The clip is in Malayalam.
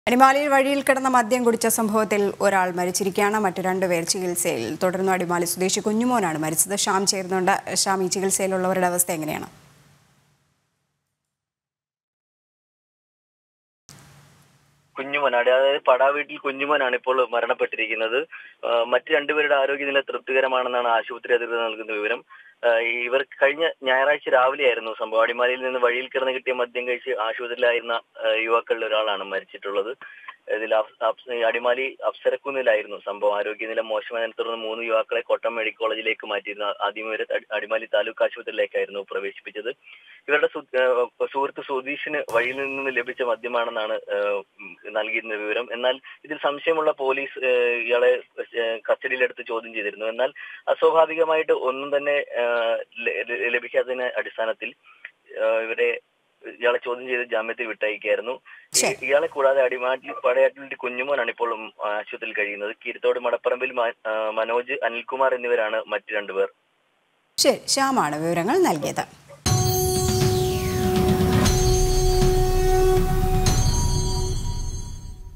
അടിമാലിയിൽ വഴിയിൽ കിടന്ന മദ്യം കുടിച്ച സംഭവത്തിൽ ഒരാൾ മരിച്ചിരിക്കുകയാണ് മറ്റു രണ്ടുപേർ ചികിത്സയിൽ തുടർന്നു അടിമാലി സ്വദേശി കുഞ്ഞുമോനാണ് മരിച്ചത് ഷാം ചേരുന്നുണ്ട് ഷാം ഈ ചികിത്സയിലുള്ളവരുടെ അവസ്ഥ എങ്ങനെയാണ് കുഞ്ഞുമോനാണ് അതായത് പടാ വീട്ടിൽ കുഞ്ഞുമോനാണ് ഇപ്പോൾ മരണപ്പെട്ടിരിക്കുന്നത് ആ, മറ്റ് രണ്ടുപേരുടെ ആരോഗ്യനില തൃപ്തികരമാണെന്നാണ് ആശുപത്രി അധികൃതർ നൽകുന്ന വിവരം ആ, ഇവർ കഴിഞ്ഞ ഞായറാഴ്ച രാവിലെയായിരുന്നു സംഭവം അടിമാലിയിൽ നിന്ന് വഴിയിൽ കിടന്ന് കിട്ടിയ മദ്യം കഴിച്ച് ആശുപത്രിയിലായിരുന്ന ആ, യുവാക്കളിൽ ഒരാളാണ് മരിച്ചിട്ടുള്ളത് ഇതിൽ അഫ്- അഫ്- അടിമാലി അപ്സരക്കുന്നിലായിരുന്നു സംഭവം ആരോഗ്യനില മോശമായതിനെ തുടർന്ന് മൂന്ന് യുവാക്കളെ കോട്ടയം മെഡിക്കൽ കോളേജിലേക്ക് മാറ്റിയിരുന്നു ആദ്യം ഇവരെ അടി- അടിമാലി താലൂക്ക് ആശുപത്രിയിലേക്കായിരുന്നു പ്രവേശിപ്പിച്ചത് ഇവരുടെ സു- ഏഹ് സുഹൃത്ത് സുധീഷിന് വഴിയിൽ നിന്ന് ലഭിച്ച മദ്യമാണെന്നാണ് ഏഹ് ഉം നൽകിയിരുന്ന വിവരം എന്നാൽ ഇതിൽ സംശയമുള്ള പോലീസ് ഏഹ് ഇയാളെ ഏഹ് കസ്റ്റഡിയിലെടുത്ത് ചോദ്യം ചെയ്തിരുന്നു എന്നാൽ അസ്വാഭാവികമായിട്ട് ഒന്നും തന്നെ ഏഹ് ല- ല- ലഭിക്കാത്തതിന്റെ അടിസ്ഥാനത്തിൽ ഏഹ് ഇവരെ ഇയാളെ ചോദ്യം ചെയ്ത് ജാമ്യത്തിൽ വിട്ടയക്കായിരുന്നു ശരി. ഇയാളെ കൂടാതെ അടിമാറ്റിൽ പടയാറ്റിൽ കുഞ്ഞുമോനാണ് ഇപ്പോൾ ഉം, ആശുപത്രിയിൽ കഴിയുന്നത് കീരത്തോട് മടപ്പറമ്പിൽ മ- ആ, മനോജ് അനിൽകുമാർ എന്നിവരാണ് മറ്റു രണ്ടുപേർ ശരി ശ്യാമാണ് വിവരങ്ങൾ നൽകിയത്